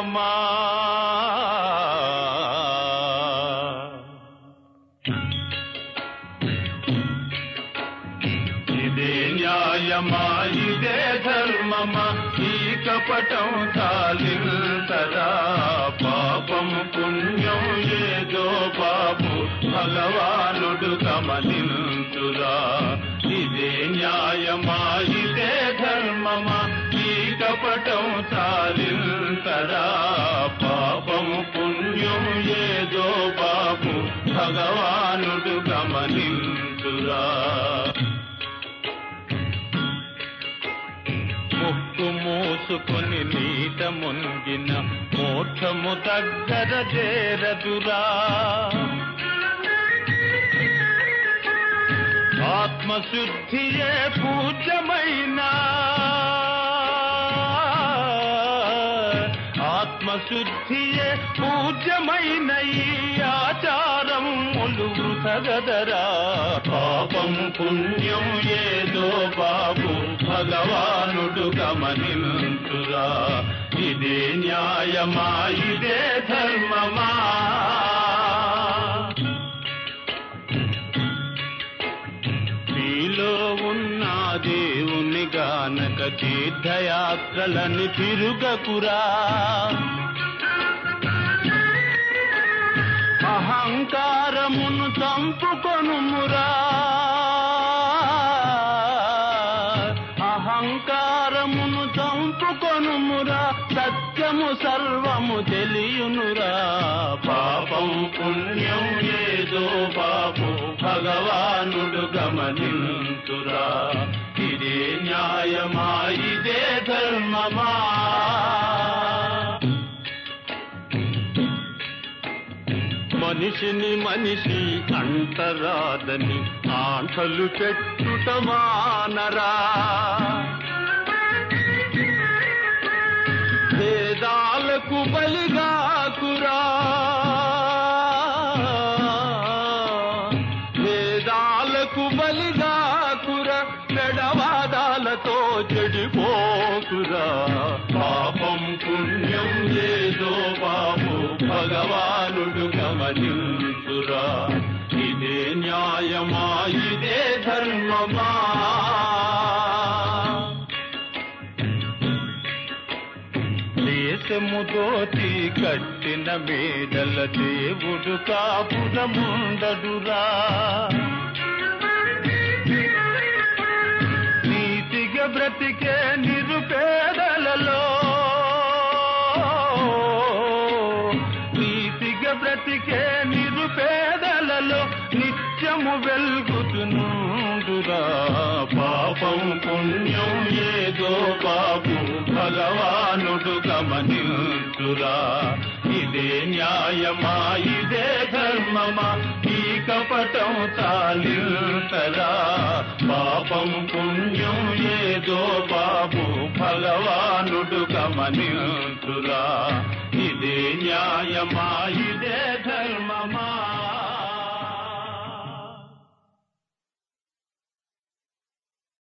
ధర్మమా ఇదే న్యాయమా ఇదే ధర్మమా ఈ కపటం చాలింతరా పాపం పుణ్యం ఏదో బాబు భగవానుడు గమనించురా ఇదే న్యాయమా ఇదే ధర్మమా ఈ కపటం చాలింతరా పాపం పుణ్యం ఏదో బాబు భగవానుడు గమనించురా ముక్కు మూసుకొని నీట మునిగిన మోక్షము దగ్గర చేరదురా ఆత్మశుద్ధియే పూజ్యమైనా ఆత్మశుద్ధియే పూజ్యమైన ఈ ఆచారం వృతగదరా పాపం పుణ్యం ఏదో బాబు భగవానుడు గమనించురా ఇదే న్యాయమా ఇదే ధర్మమా నీలో ఉన్న దేవుని గానక తీర్థయాత్రలని తిరుగకురా అహంకారమును చంపుకొనుమురా అహంకారమును చంపుకొనుమురా సత్యము సర్వము తెలియునురా పాపం పుణ్యం ఏదో బాబు భగవానుడు గమనించురా ఇదే న్యాయమా ఇదే ధర్మమా మనిషిని మనిషి అంటరాదని ఆంటలు పెట్టుట మానరా వేదాలకు బలిగాకురా వేదాలకు బలిగాకురా పెడవాదాలతో చెడిపోకురా పాపం పుణ్యం ఏదో బాబు భగవానుడు గమనించురా ఇదే న్యాయమా ఇదే ధర్మమా దేశము దోచి కట్టిన మేడల దేవుడు కాపురముండడురా నీతిగా బ్రతికే నిరుపేదలలో నీతిగా బ్రతికే నిరుపేదలలో నిత్యము వెల్గుతునుండురా పాపం పుణ్యం ఏదో బాబు భగవానుడు గమనించురా ఇదే న్యాయమా ఇదే ధర్మమా ఈ కపటం తాలింతరా పాపం పుణ్యం ఏదో బాబు భగవానుడు గమనించురా ఇదే న్యాయమా ఇదే